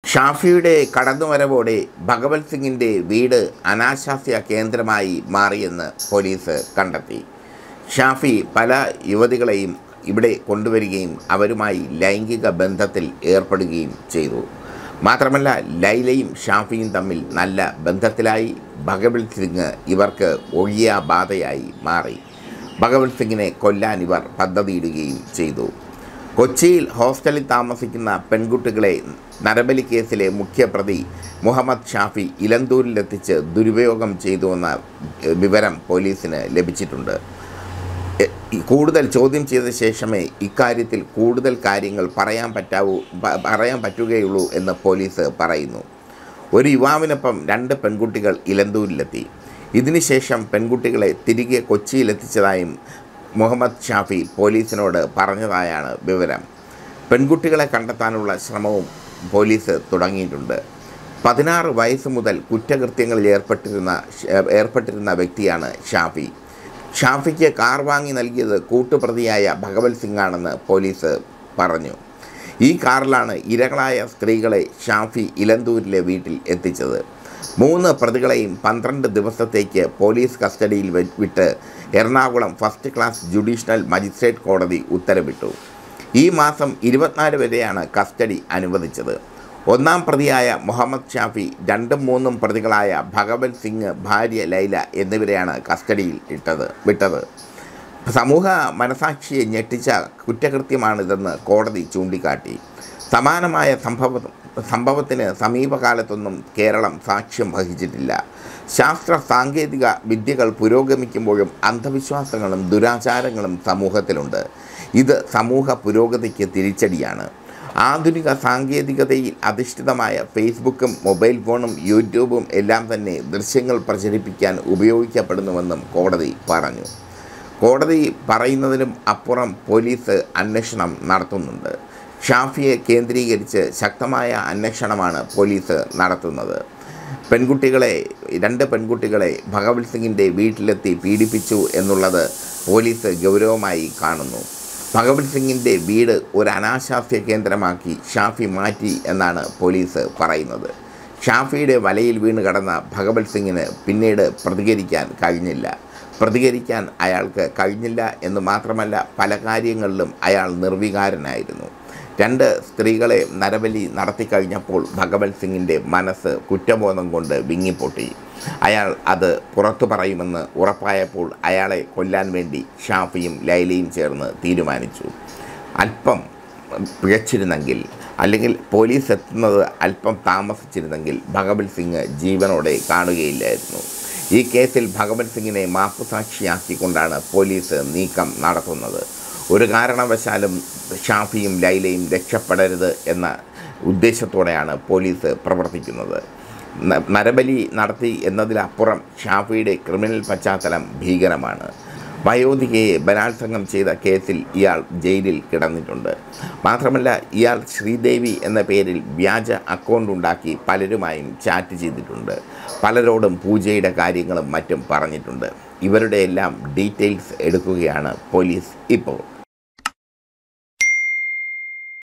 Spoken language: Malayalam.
ഷാഫിയുടെ കടന്നുവരവോടെ ഭഗവത് സിംഗിൻ്റെ വീട് അനാശാസ്യ കേന്ദ്രമായി മാറിയെന്ന് പോലീസ് കണ്ടെത്തി ഷാഫി പല യുവതികളെയും ഇവിടെ കൊണ്ടുവരികയും അവരുമായി ലൈംഗിക ബന്ധത്തിൽ ഏർപ്പെടുകയും ചെയ്തു മാത്രമല്ല ലൈലയും ഷാഫിയും തമ്മിൽ നല്ല ബന്ധത്തിലായി ഭഗവത് സിംഗ് ഇവർക്ക് ഒഴിയ ബാധയായി മാറി ഭഗവത് സിംഗിനെ കൊല്ലാൻ ഇവർ പദ്ധതിയിടുകയും ചെയ്തു കൊച്ചിയിൽ ഹോസ്റ്റലിൽ താമസിക്കുന്ന പെൺകുട്ടികളെ നരബലി കേസിലെ മുഖ്യപ്രതി മുഹമ്മദ് ഷാഫി ഇലന്തൂരിലെത്തിച്ച് ദുരുപയോഗം ചെയ്തുവെന്ന വിവരം പോലീസിന് ലഭിച്ചിട്ടുണ്ട് എ- ഈ കൂടുതൽ ചോദ്യം ചെയ്ത ശേഷമേ ഇക്കാര്യത്തിൽ കൂടുതൽ കാര്യങ്ങൾ പറയാൻ പറ്റാവൂ പ- പറയാൻ പറ്റുകയുള്ളൂ എന്ന് പോലീസ് പറയുന്നു ഒരു യുവാവിനൊപ്പം രണ്ട് പെൺകുട്ടികൾ ഇലന്തൂരിലെത്തി ഇതിനുശേഷം പെൺകുട്ടികളെ തിരികെ കൊച്ചിയിലെത്തിച്ചതായും മുഹമ്മദ് ഷാഫി പോലീസിനോട് പറഞ്ഞതായാണ് വിവരം പെൺകുട്ടികളെ കണ്ടെത്താനുള്ള ശ്രമവും പോലീസ് തുടങ്ങിയിട്ടുണ്ട് പതിനാറ് വയസ്സ് മുതൽ കുറ്റകൃത്യങ്ങളിൽ ഏർപ്പെട്ടിരുന്ന ഏർപ്പെട്ടിരുന്ന വ്യക്തിയാണ് ഷാഫി ഷാഫിക്ക് കാർ വാങ്ങി നൽകിയത് കൂട്ടുപ്രതിയായ ഭഗവത് സിംഗാണെന്ന് പോലീസ് പറഞ്ഞു ഈ കാറിലാണ് ഇരകളായ സ്ത്രീകളെ ഷാഫി ഇലന്തൂരിലെ വീട്ടിൽ എത്തിച്ചത് മൂന്ന് പ്രതികളെയും പന്ത്രണ്ട് ദിവസത്തേക്ക് പോലീസ് കസ്റ്റഡിയിൽ വെ- വിട്ട് Ernakulam first class judicial magistrate കോടതി ഉത്തരവിട്ടു ഈ മാസം ഇരുപത്തിനാല് വരെയാണ് കസ്റ്റഡി അനുവദിച്ചത് ഒന്നാം പ്രതിയായ മുഹമ്മദ് ഷാഫി രണ്ടും മൂന്നും പ്രതികളായ ഭഗവത് സിംഗ് ഭാര്യ ലൈല എന്നിവരെയാണ് കസ്റ്റഡിയിൽ ഇട്ടത് വിട്ടത് സമൂഹ മനസാക്ഷിയെ ഞെട്ടിച്ച കുറ്റകൃത്യമാണിതെന്ന് കോടതി ചൂണ്ടിക്കാട്ടി സമാനമായ സംഭവ സംഭവത്തിന് സമീപകാലത്തൊന്നും കേരളം സാക്ഷ്യം വഹിച്ചിട്ടില്ല ശാസ്ത്ര സാങ്കേതിക വിദ്യകൾ പുരോഗമിക്കുമ്പോഴും അന്ധവിശ്വാസങ്ങളും ദുരാചാരങ്ങളും സമൂഹത്തിലുണ്ട് ഇത് സമൂഹ പുരോഗതിക്ക് തിരിച്ചടിയാണ് ആധുനിക സാങ്കേതികതയിൽ അധിഷ്ഠിതമായ ഫേസ്ബുക്കും മൊബൈൽ ഫോണും യൂട്യൂബും എല്ലാം തന്നെ ദൃശ്യങ്ങൾ പ്രചരിപ്പിക്കാൻ ഉപയോഗിക്കപ്പെടുന്നുവെന്നും കോടതി പറഞ്ഞു കോടതി പറയുന്നതിനും അപ്പുറം പോലീസ് അന്വേഷണം നടത്തുന്നുണ്ട് ഷാഫിയെ കേന്ദ്രീകരിച്ച് ശക്തമായ അന്വേഷണമാണ് പോലീസ് നടത്തുന്നത് പെൺകുട്ടികളെ രണ്ട് പെൺകുട്ടികളെ ഭഗവത് സിംഗിൻ്റെ വീട്ടിലെത്തി പീഡിപ്പിച്ചു എന്നുള്ളത് പോലീസ് ഗൗരവമായി കാണുന്നു ഭഗവത് സിംഗിൻ്റെ വീട് ഒരു അനാശാസ്യ കേന്ദ്രമാക്കി ഷാഫി മാറ്റി എന്നാണ് പോലീസ് പറയുന്നത് ഷാഫിയുടെ വലയിൽ വീണ് കടന്ന ഭഗവത് സിംഗിന് പിന്നീട് പ്രതികരിക്കാൻ കഴിഞ്ഞില്ല പ്രതികരിക്കാൻ അയാൾക്ക് കഴിഞ്ഞില്ല എന്ന് മാത്രമല്ല പല കാര്യങ്ങളിലും അയാൾ നിർവികാരനായിരുന്നു രണ്ട് സ്ത്രീകളെ നരബലി നടത്തിക്കഴിഞ്ഞപ്പോൾ ഭഗവത് സിംഗിൻ്റെ മനസ്സ് കുറ്റബോധം കൊണ്ട് വിങ്ങിപ്പൊട്ടി അയാൾ അത് പുറത്തു പറയുമെന്ന് ഉറപ്പായപ്പോൾ അയാളെ കൊല്ലാൻ വേണ്ടി ഷാഫിയും ലൈലയും ചേർന്ന് തീരുമാനിച്ചു അല്പം പിഴച്ചിരുന്നെങ്കിൽ അല്ലെങ്കിൽ പോലീസ് എത്തുന്നത് അല്പം താമസിച്ചിരുന്നെങ്കിൽ ഭഗവത് സിംഗ് ജീവനോടെ കാണുകയില്ലായിരുന്നു ഈ കേസിൽ ഭഗവത് സിംഗിനെ മാപ്പുസാക്ഷിയാക്കിക്കൊണ്ടാണ് പോലീസ് നീക്കം നടത്തുന്നത് ഒരു കാരണവശാലും ഷാഫിയും ലൈലയും രക്ഷപ്പെടരുത് എന്ന ഉദ്ദേശത്തോടെയാണ് പോലീസ് പ്രവർത്തിക്കുന്നത് ന- നരബലി നടത്തി എന്നതിലപ്പുറം ഷാഫിയുടെ ക്രിമിനൽ പശ്ചാത്തലം ഭീകരമാണ് വയോധികയെ ബലാത്സംഗം ചെയ്ത കേസിൽ ഇയാൾ ജയിലിൽ കിടന്നിട്ടുണ്ട് മാത്രമല്ല ഇയാൾ ശ്രീദേവി എന്ന പേരിൽ വ്യാജ അക്കൗണ്ട് ഉണ്ടാക്കി പലരുമായും ചാറ്റ് ചെയ്തിട്ടുണ്ട് പലരോടും പൂജയുടെ കാര്യങ്ങളും മറ്റും പറഞ്ഞിട്ടുണ്ട് ഇവരുടെ എല്ലാം ഡീറ്റെയിൽസ് എടുക്കുകയാണ് പോലീസ് ഇപ്പോൾ